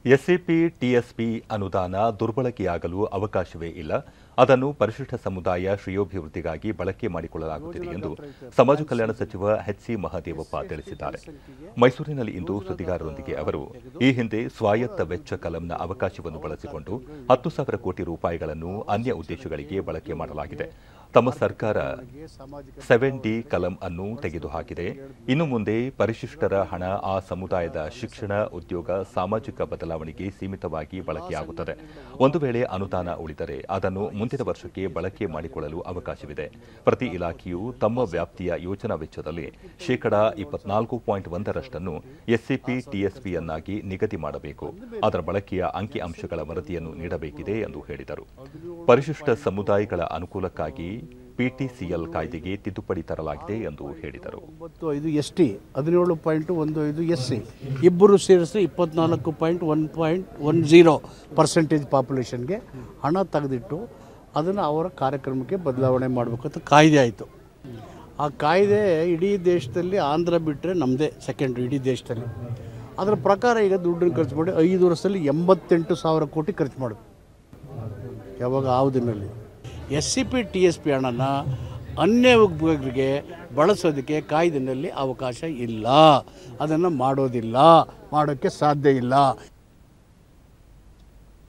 SCP TSP ಅನುದಾನ ದುರ್ಬಳಕೆಯಾಗಲು ಅವಕಾಶವೇ ಇಲ್ಲ ಅದನ್ನು ಪರಿಶಿಷ್ಟ ಸಮುದಾಯ ಶ್ರೇಯೋಭಿವೃದ್ಧಿಗಾಗಿ ಬಳಕೆ ಮಾಡಿಕೊಳ್ಳಲಾಗುತ್ತಿದೆ ಎಂದು ಸಮಾಜ ಕಲ್ಯಾಣ ಸಚಿವ ಎಚ್ಸಿ ಮಹದೇವಪ್ಪ ತಿಳಿಸಿದ್ದಾರೆ ಮೈಸೂರಿನಲ್ಲಿ ಇಂದು ಸುದ್ದಿಗಾರರೊಂದಿಗೆ ಅವರು ಈ ಹಿಂದೆ ಸ್ವಾಯತ್ತ ವೆಚ್ಚ ಕಲಂನ ಅವಕಾಶವನ್ನು ಬಳಸಿಕೊಂಡು ಹತ್ತು ಸಾವಿರ ಕೋಟಿ ರೂಪಾಯಿಗಳನ್ನು ಅನ್ಯ ಉದ್ದೇಶಗಳಿಗೆ ಬಳಕೆ ಮಾಡಲಾಗಿದೆ ತಮ್ಮ ಸರ್ಕಾರ ಸೆವೆನ್ ಡಿ ಕಲಂ ಅನ್ನು ತೆಗೆದುಹಾಕಿದೆ ಇನ್ನು ಮುಂದೆ ಪರಿಶಿಷ್ಟರ ಹಣ ಆ ಸಮುದಾಯದ ಶಿಕ್ಷಣ ಉದ್ಯೋಗ ಸಾಮಾಜಿಕ ಬದಲಾವಣೆಗೆ ಸೀಮಿತವಾಗಿ ಬಳಕೆಯಾಗುತ್ತದೆ ಒಂದು ವೇಳೆ ಅನುದಾನ ಉಳಿದರೆ ಅದನ್ನು ಮುಂದಿನ ವರ್ಷಕ್ಕೆ ಬಳಕೆ ಮಾಡಿಕೊಳ್ಳಲು ಅವಕಾಶವಿದೆ ಪ್ರತಿ ಇಲಾಖೆಯು ತಮ್ಮ ವ್ಯಾಪ್ತಿಯ ಯೋಜನಾ ವೆಚ್ಚದಲ್ಲಿ ಶೇಕಡಾ ಇಪ್ಪತ್ನಾಲ್ಕು ಪಾಯಿಂಟ್ ಒಂದರಷ್ಟನ್ನು ಎಸ್ಸಿಪಿ ಟಿಎಸ್ಪಿಯನ್ನಾಗಿ ನಿಗದಿ ಮಾಡಬೇಕು ಅದರ ಬಳಕೆಯ ಅಂಕಿ ಅಂಶಗಳ ವರದಿಯನ್ನು ನೀಡಬೇಕಿದೆ ಎಂದು ಹೇಳಿದರು ಪರಿಶಿಷ್ಟ ಸಮುದಾಯಗಳ ಅನುಕೂಲಕ್ಕಾಗಿ ಪಿಟಿಸಿಎಲ್ ಕಾಯ್ದೆಗೆ ತಿದ್ದುಪಡಿ ತರಲಾಗಿದೆ ಎಂದು ಹೇಳಿದರು ಒಂಬತ್ತು ಐದು ಎಸ್ ಟಿ ಹದಿನೇಳು ಪಾಯಿಂಟ್ ಒಂದು ಐದು ಎಸ್ ಸಿ ಇಬ್ಬರು ಸೇರಿಸಿ ಇಪ್ಪತ್ನಾಲ್ಕು point one point one zero percentage ಪಾಪ್ಯುಲೇಷನ್ಗೆ ಹಣ ತೆಗೆದಿಟ್ಟು ಅದನ್ನು ಅವರ ಕಾರ್ಯಕ್ರಮಕ್ಕೆ ಬದಲಾವಣೆ ಮಾಡಬೇಕಂತ ಕಾಯ್ದೆ ಆಯಿತು ಆ ಕಾಯ್ದೆ ಇಡೀ ದೇಶದಲ್ಲಿ ಆಂಧ್ರ ಬಿಟ್ಟರೆ ನಮ್ಮದೇ ಸೆಕೆಂಡ್ ಇಡೀ ದೇಶದಲ್ಲಿ ಅದರ ಪ್ರಕಾರ ಈಗ ದುಡ್ಡನ್ನು ಖರ್ಚು ಮಾಡಿ ಐದು ವರ್ಷದಲ್ಲಿ ಎಂಬತ್ತೆಂಟು ಸಾವಿರ ಕೋಟಿ ಖರ್ಚು ಮಾಡಬೇಕು ಯಾವಾಗ ಆವುದಿನಲ್ಲಿ S C P T S P ಹಣನ ಅನ್ಯ ಉಪಯೋಗರಿಗೆ ಬಳಸೋದಕ್ಕೆ ಕಾಯ್ದೆನಲ್ಲಿ ಅವಕಾಶ ಇಲ್ಲ ಅದನ್ನು ಮಾಡೋದಿಲ್ಲ ಮಾಡೋಕ್ಕೆ ಸಾಧ್ಯ ಇಲ್ಲ